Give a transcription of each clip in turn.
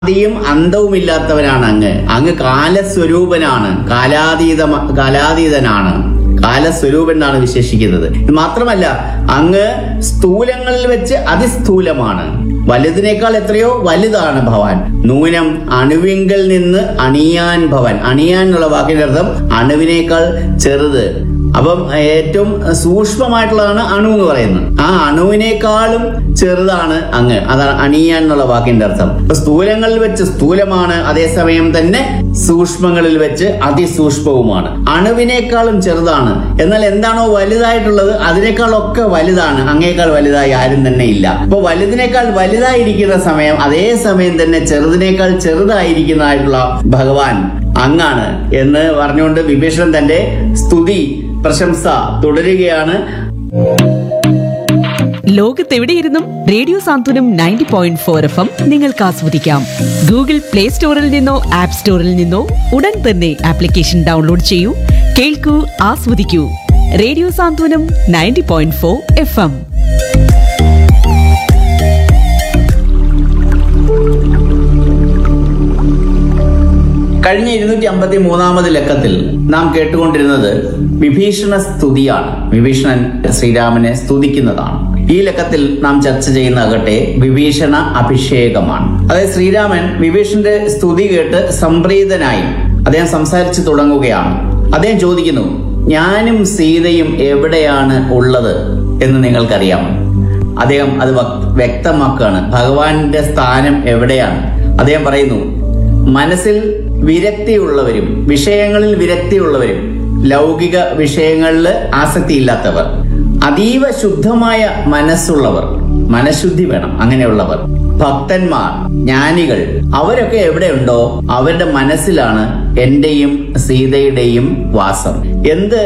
ആദിയും അന്തവുമില്ലാത്തവനാണ് അങ്ങ് അങ്ങ് കാലസ്വരൂപനാണ് കാലാതീത കാലാതീതനാണ് കാലസ്വരൂപൻ എന്നാണ് വിശേഷിക്കുന്നത് ഇത് മാത്രമല്ല അങ്ങ് സ്ഥൂലങ്ങളിൽ വെച്ച് അതിസ്ഥൂലമാണ് വലുതിനേക്കാൾ എത്രയോ വലുതാണ് ഭവാൻ നൂനം അണുവിങ്കൽ നിന്ന് അണിയാൻ ഭവൻ അണിയാൻ എന്നുള്ള വാക്കിന്റെ അർത്ഥം അണുവിനേക്കാൾ ചെറുത് അപ്പം ഏറ്റവും സൂക്ഷ്മമായിട്ടുള്ളതാണ് അണു എന്ന് പറയുന്നത് ആ അണുവിനേക്കാളും ചെറുതാണ് അങ്ങ് അതാണ് അണിയാൻ എന്നുള്ള വാക്കിന്റെ അർത്ഥം അപ്പൊ സ്ഥൂലങ്ങളിൽ വെച്ച് സ്ഥൂലമാണ് അതേസമയം തന്നെ സൂക്ഷ്മങ്ങളിൽ വെച്ച് അതിസൂക്ഷ്മവുമാണ് അണുവിനേക്കാളും ചെറുതാണ് എന്നാൽ എന്താണോ വലുതായിട്ടുള്ളത് അതിനേക്കാളൊക്കെ വലുതാണ് അങ്ങേക്കാൾ വലുതായി ആരും തന്നെ ഇല്ല അപ്പൊ വലുതിനേക്കാൾ വലുതായിരിക്കുന്ന സമയം അതേ സമയം തന്നെ ചെറുതിനേക്കാൾ ചെറുതായിരിക്കുന്നതായിട്ടുള്ള ഭഗവാൻ അങ്ങാണ് എന്ന് പറഞ്ഞുകൊണ്ട് വിഭീഷണൻ തന്റെ സ്തുതി പ്രശംസ തുടരുകയാണ് ലോകത്തെവിടെയിരുന്നും radio Santhwanam ninety point four F M നിങ്ങൾക്ക് ആസ്വദിക്കാം ഗൂഗിൾ പ്ലേ സ്റ്റോറിൽ നിന്നോ ആപ്പ് സ്റ്റോറിൽ നിന്നോ ഉടൻ തന്നെ ആപ്ലിക്കേഷൻ ഡൗൺലോഡ് ചെയ്യൂ കേൾക്കൂ ആസ്വദിക്കൂ radio Santhwanam ninety point four F M കഴിഞ്ഞ ഇരുന്നൂറ്റി അമ്പത്തി മൂന്നാമത് ലക്കത്തിൽ നാം കേട്ടുകൊണ്ടിരുന്നത് വിഭീഷണ സ്തുതിയാണ് വിഭീഷണൻ ശ്രീരാമനെ സ്തുതിക്കുന്നതാണ് ഈ ലക്കത്തിൽ നാം ചർച്ച ചെയ്യുന്നതാകട്ടെ വിഭീഷണ അഭിഷേകമാണ് അതായത് ശ്രീരാമൻ വിഭീഷണന്റെ സ്തുതി കേട്ട് സംപ്രീതനായി അദ്ദേഹം സംസാരിച്ചു തുടങ്ങുകയാണ് അദ്ദേഹം ചോദിക്കുന്നു ഞാനും സീതയും എവിടെയാണ് ഉള്ളത് എന്ന് നിങ്ങൾക്കറിയാം അദ്ദേഹം അത് വക്- വ്യക്തമാക്കുകയാണ് ഭഗവാന്റെ സ്ഥാനം എവിടെയാണ് അദ്ദേഹം പറയുന്നു മനസ്സിൽ വിരക്തിയുള്ളവരും വിഷയങ്ങളിൽ വിരക്തിയുള്ളവരും ലൗകിക വിഷയങ്ങളിൽ ആസക്തിയില്ലാത്തവർ അതീവ ശുദ്ധമായ മനസ്സുള്ളവർ മനഃശുദ്ധി വേണം അങ്ങനെയുള്ളവർ ഭക്തന്മാർ ജ്ഞാനികൾ അവരൊക്കെ എവിടെയുണ്ടോ അവരുടെ മനസ്സിലാണ് എന്റെയും സീതയുടെയും വാസം എന്ത്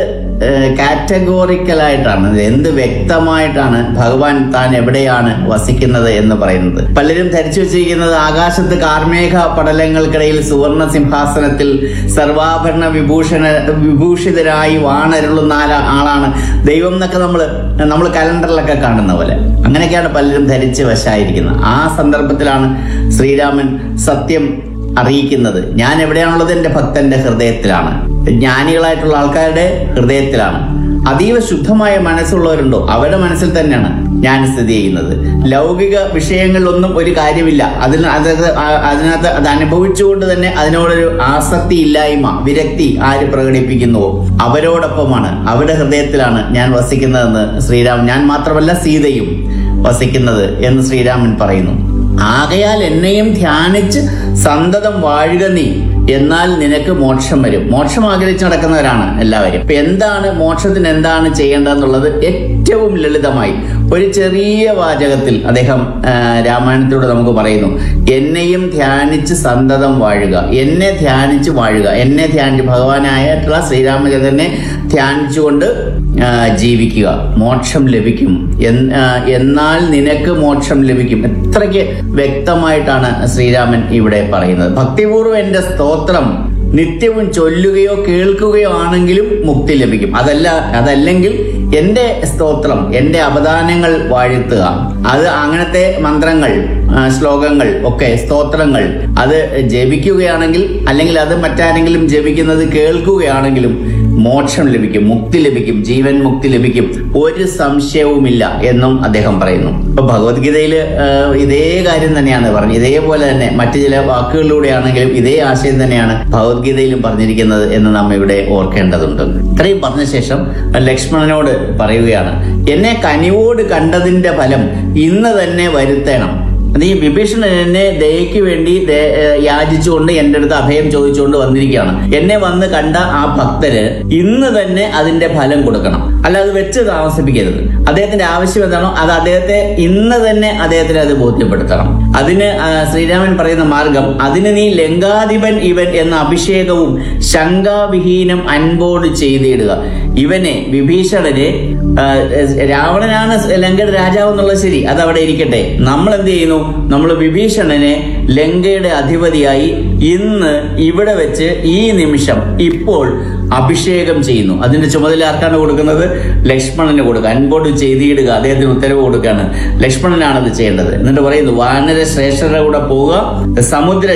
കാറ്റഗോറിക്കലായിട്ടാണ് എന്ത് വ്യക്തമായിട്ടാണ് ഭഗവാൻ താൻ എവിടെയാണ് വസിക്കുന്നത് എന്ന് പറയുന്നത് പലരും ധരിച്ചു വെച്ചിരിക്കുന്നത് ആകാശത്ത് കാർമേഘ പടലങ്ങൾക്കിടയിൽ സുവർണ സിംഹാസനത്തിൽ സർവാഭരണ വിഭൂഷണ വിഭൂഷിതരായി വാണരുളുന്ന ആല- ആളാണ് ദൈവം എന്നൊക്കെ നമ്മൾ നമ്മൾ കലണ്ടറിലൊക്കെ കാണുന്ന പോലെ അങ്ങനെയൊക്കെയാണ് പലരും ധരിച്ച് വശായിരിക്കുന്നത് ആ സന്ദർഭത്തിലാണ് ശ്രീരാമൻ സത്യം അറിയിക്കുന്നത് ഞാൻ എവിടെയാണുള്ളത് എൻ്റെ ഭക്തന്റെ ഹൃദയത്തിലാണ് ജ്ഞാനികളായിട്ടുള്ള ആൾക്കാരുടെ ഹൃദയത്തിലാണ് അതീവ ശുദ്ധമായ മനസ്സുള്ളവരുണ്ടോ അവരുടെ മനസ്സിൽ തന്നെയാണ് ഞാൻ സ്ഥിതി ചെയ്യുന്നത് ലൗകിക വിഷയങ്ങളിലൊന്നും ഒരു കാര്യമില്ല അതിന് അത് ആ- അതിനകത്ത് അത് അനുഭവിച്ചുകൊണ്ട് തന്നെ അതിനോടൊരു ആസക്തി ഇല്ലായ്മ വിരക്തി ആര് പ്രകടിപ്പിക്കുന്നുവോ അവരോടൊപ്പമാണ് അവരുടെ ഹൃദയത്തിലാണ് ഞാൻ വസിക്കുന്നതെന്ന് ശ്രീരാമൻ ഞാൻ മാത്രമല്ല സീതയും വസിക്കുന്നത് എന്ന് ശ്രീരാമൻ പറയുന്നു ആകയാൽ എന്നെയും ധ്യാനിച്ച് സന്തതം വാഴുക നീ എന്നാൽ നിനക്ക് മോക്ഷം വരും മോക്ഷം ആഗ്രഹിച്ച് നടക്കുന്നവരാണ് എല്ലാവരും ഇപ്പൊ എന്താണ് മോക്ഷത്തിന് എന്താണ് ചെയ്യേണ്ടതെന്നുള്ളത് ഏറ്റവും ലളിതമായി ഒരു ചെറിയ വാചകത്തിൽ അദ്ദേഹം ആ, രാമായണത്തിലൂടെ നമുക്ക് പറയുന്നു എന്നെയും ധ്യാനിച്ച് സന്തതം വാഴുക എന്നെ ധ്യാനിച്ച് വാഴുക എന്നെ ധ്യാനിച്ച് ഭഗവാനായിട്ടുള്ള ശ്രീരാമചന്ദ്രനെ ധ്യാനിച്ചുകൊണ്ട് ആ, ജീവിക്കുക മോക്ഷം ലഭിക്കും എൻ- ആ, എന്നാൽ നിനക്ക് മോക്ഷം ലഭിക്കും എത്രയ്ക്ക് വ്യക്തമായിട്ടാണ് ശ്രീരാമൻ ഇവിടെ പറയുന്നത് ഭക്തിപൂർവ്വം എന്റെ സ്തോത്രം നിത്യവും ചൊല്ലുകയോ കേൾക്കുകയോ ആണെങ്കിലും മുക്തി ലഭിക്കും അതല്ല അതല്ലെങ്കിൽ എന്റെ സ്തോത്രം എന്റെ അവദാനങ്ങൾ വാഴ്ത്തുക അത് അങ്ങനത്തെ മന്ത്രങ്ങൾ ആ, ശ്ലോകങ്ങൾ ഒക്കെ സ്തോത്രങ്ങൾ അത് ജപിക്കുകയാണെങ്കിൽ അല്ലെങ്കിൽ അത് മറ്റാരെങ്കിലും ജപിക്കുന്നത് കേൾക്കുകയാണെങ്കിലും മോക്ഷം ലഭിക്കും മുക്തി ലഭിക്കും ജീവൻ മുക്തി ലഭിക്കും ഒരു സംശയവുമില്ല എന്നും അദ്ദേഹം പറയുന്നു ഇപ്പൊ ഭഗവത്ഗീതയിൽ ഇതേ കാര്യം തന്നെയാണ് പറഞ്ഞത് ഇതേപോലെ തന്നെ മറ്റു ചില വാക്കുകളിലൂടെയാണെങ്കിലും ഇതേ ആശയം തന്നെയാണ് ഭഗവത്ഗീതയിലും പറഞ്ഞിരിക്കുന്നത് എന്ന് നാം ഇവിടെ ഓർക്കേണ്ടതുണ്ട് ഇത്രയും പറഞ്ഞ ശേഷം ലക്ഷ്മണനോട് പറയുകയാണ് എന്നെ കനിവോട് കണ്ടതിന്റെ ഫലം ഇന്ന് തന്നെ വരുത്തണം അത് ഈ വിഭീഷണൻ എന്നെ ദയയ്ക്ക് വേണ്ടി ദേ- ഏഹ് യാചിച്ചുകൊണ്ട് എന്റെ അടുത്ത് അഭയം ചോദിച്ചുകൊണ്ട് വന്നിരിക്കുകയാണ് എന്നെ വന്ന് കണ്ട ആ ഭക്തര് ഇന്ന് തന്നെ അതിന്റെ ഫലം കൊടുക്കണം അല്ല അത് വെച്ച് താമസിപ്പിക്കരുത് അദ്ദേഹത്തിന്റെ ആവശ്യം എന്താണോ അത് അദ്ദേഹത്തെ ഇന്ന് തന്നെ അദ്ദേഹത്തിന് അത് ബോധ്യപ്പെടുത്തണം അതിന് ആ, ശ്രീരാമൻ പറയുന്ന മാർഗം അതിന് നീ ലങ്കാധിപൻ ഇവൻ എന്ന അഭിഷേകവും ശങ്കാവിഹീനം അൻപോട് ചെയ്തിടുക ഇവനെ വിഭീഷണനെ ആ, രാവണനാണ് ലങ്കയുടെ രാജാവ് എന്നുള്ളത് ശരി അത് അവിടെ ഇരിക്കട്ടെ നമ്മൾ എന്ത് ചെയ്യുന്നു നമ്മൾ വിഭീഷണനെ ലങ്കയുടെ അധിപതിയായി ഇന്ന് ഇവിടെ വെച്ച് ഈ നിമിഷം ഇപ്പോൾ അഭിഷേകം ചെയ്യുന്നു അതിന്റെ ചുമതല ആർക്കാണ് കൊടുക്കുന്നത് ലക്ഷ്മണന് കൊടുക്കുക അൻപോട്ട് ചെയ്തിടുക അദ്ദേഹത്തിന് ഉത്തരവ് കൊടുക്കുകയാണ് ലക്ഷ്മണനാണ് അത് ചെയ്യേണ്ടത് എന്നിട്ട് പറയുന്നു വാനര ശ്രേഷ്ഠരുടെ കൂടെ പോവുക സമുദ്ര